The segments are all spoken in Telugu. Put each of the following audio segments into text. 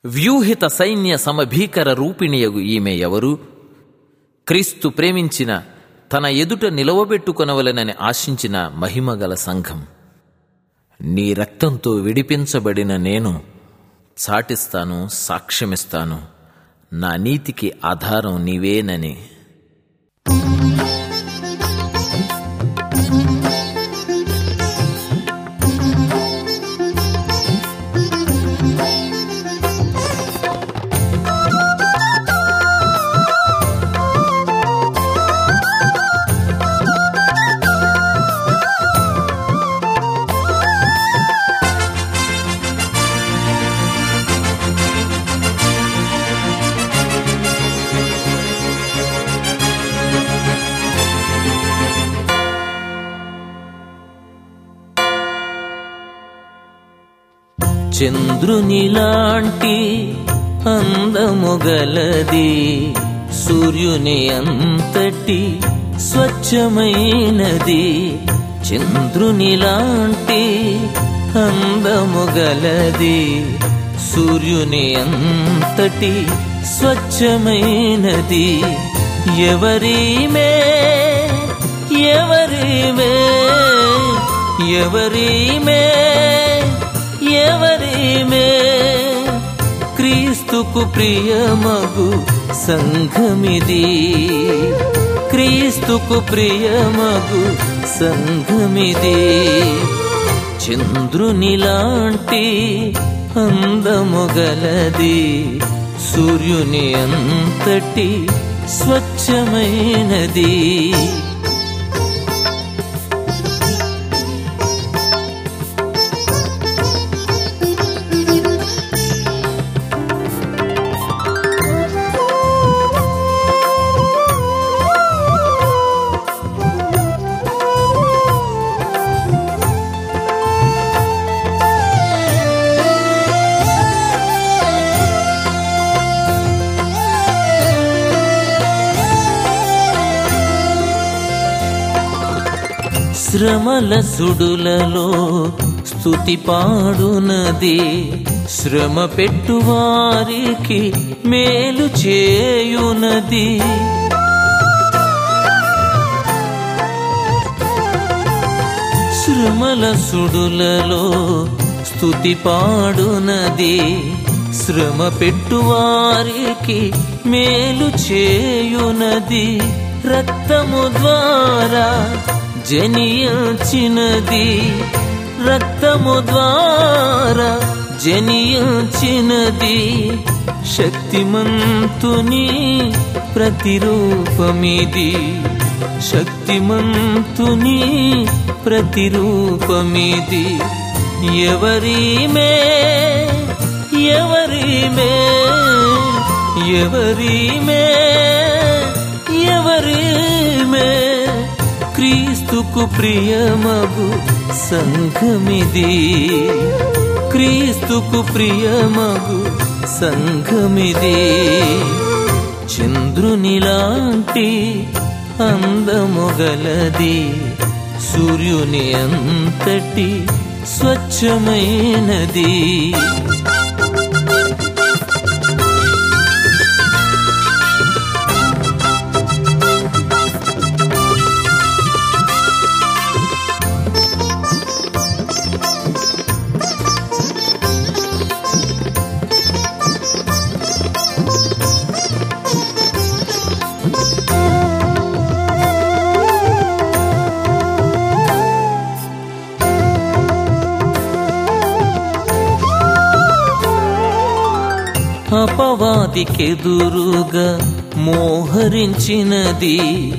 వ్యూహిత సైన్య సమభీకర రూపిణియగు ఈమె ఎవరు క్రీస్తు ప్రేమించిన తన ఎదుట నిలవబెట్టుకొనవలెనని ఆశించిన మహిమగల సంఘం నీ రక్తంతో విడిపించబడిన నేను చాటిస్తాను సాక్ష్యమిస్తాను నా నీతికి ఆధారం నీవేనని చంద్రునిలాంటి అందముగలది సూర్యుని అంతటి స్వచ్ఛమైనది చంద్రునిలాంటి అందముగలది సూర్యుని అంతటి స్వచ్ఛమైనది ఎవరిమే ఎవరిమే ఎవరిమే ఎవరిమే క్రీస్తుకు ప్రియమగు సంఘమిది క్రీస్తుకు ప్రియమగు సంఘమిది చంద్రునిలాంటి అందముగలది సూర్యుని అంతటి స్వచ్ఛమైనది శ్రమల సుడులలో స్తుతి పాడునది శ్రమ పెట్టువారికి మేలు చేయునది శ్రమల సుడులలో స్తుతి పాడునది శ్రమ పెట్టువారికి మేలు చేయునది రక్తము ద్వారా జనియించినది రక్తము ద్వారా జనియించినది శక్తిమంతుని ప్రతిరూపమిది శక్తిమంతుని ప్రతిరూపమిది ఎవరిమే ఎవరిమే ఎవరిమే ఎవరిమే క్రీస్తుకు ప్రియమగు సంఘమిది క్రీస్తుకు ప్రియమగు సంఘమిది చంద్రునిలాంటి అందముగలది సూర్యుని అంతటి స్వచ్ఛమైనది అపవాదికెదురుగా మోహరించినది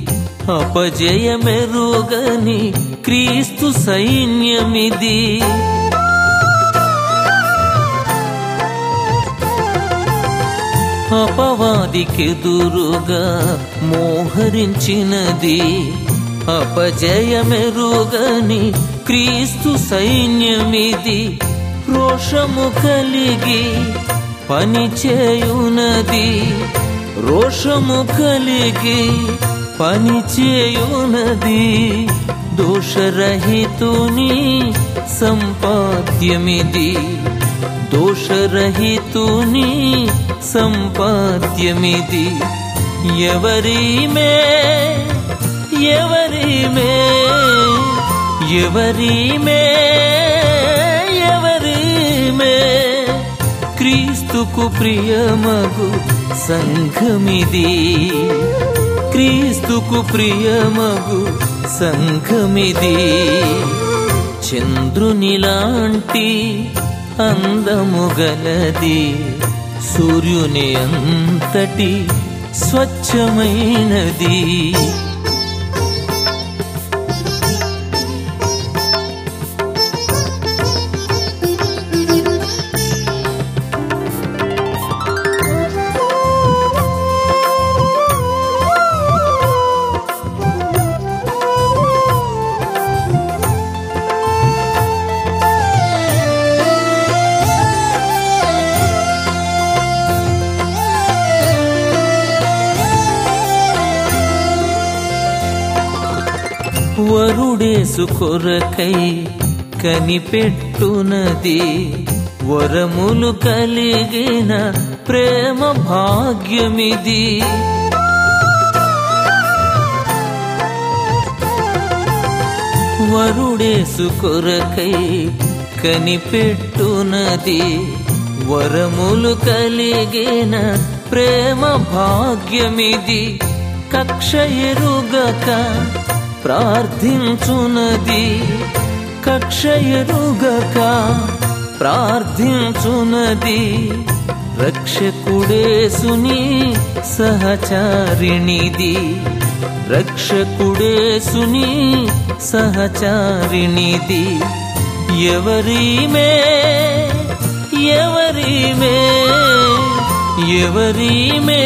అపజయమెరుగని క్రీస్తు సైన్యమిది అపవాదికెదురుగా మోహరించినది అపజయమెరుగని క్రీస్తు సైన్యమిది రోషము కలిగి పని చేయునది రోషము కలిగి పని చేయునది దోషరహితుని సంపాద్యమిది దోషరహితుని సంపాద్యమిది ఎవరిమే ఎవరిమే ఎవరిమే ఎవరిమే క్రీస్తుకు ప్రియమగు సంఘమిది క్రీస్తుకు ప్రియమగు సంఘమిది చంద్రునిలాంటి అందము గలది సూర్యుని అంతటి స్వచ్ఛమైనది వరుడేసు కొరకై కనిపెట్టునది వరములు కలిగిన ప్రేమ భాగ్యమిది వరుడేసు కొరకై కనిపెట్టునది వరములు కలిగిన ప్రేమ భాగ్యమిది కక్ష ఎరుగక ప్రార్థించునది కక్ష ఎరుగక ప్రార్థించునది రక్షకుడేసుని సహచారిణిది రక్షకుడేసుని సహచారిణిది ఎవరిమే ఎవరిమే ఎవరిమే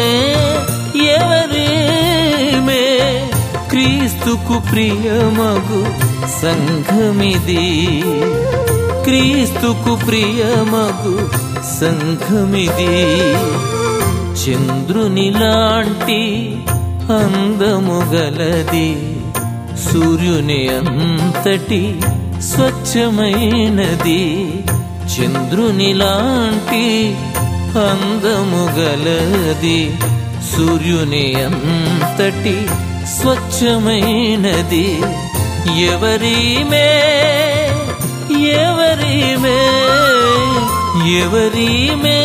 ఎవరిమే క్రీస్తుకు ప్రియమగు సంఘమిది క్రీస్తుకు ప్రియమగు సంఘమిది చంద్రునిలాంటి అందము గలది సూర్యుని అంతటి స్వచ్ఛమైనది చంద్రునిలాంటి అందము గలది సూర్యుని అంతటి స్వచ్ఛమైనది ఎవరిమే ఎవరిమే ఎవరిమే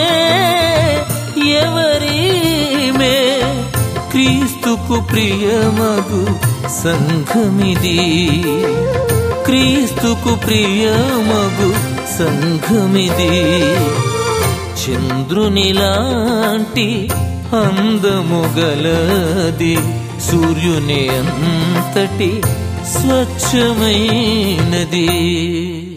ఎవరిమే క్రీస్తుకు ప్రియమగు సంఘమిది క్రీస్తుకు ప్రియమగు సంఘమిది చంద్రునిలాంటి అందము గలది సూర్యుని అంతటి స్వచ్ఛమైనది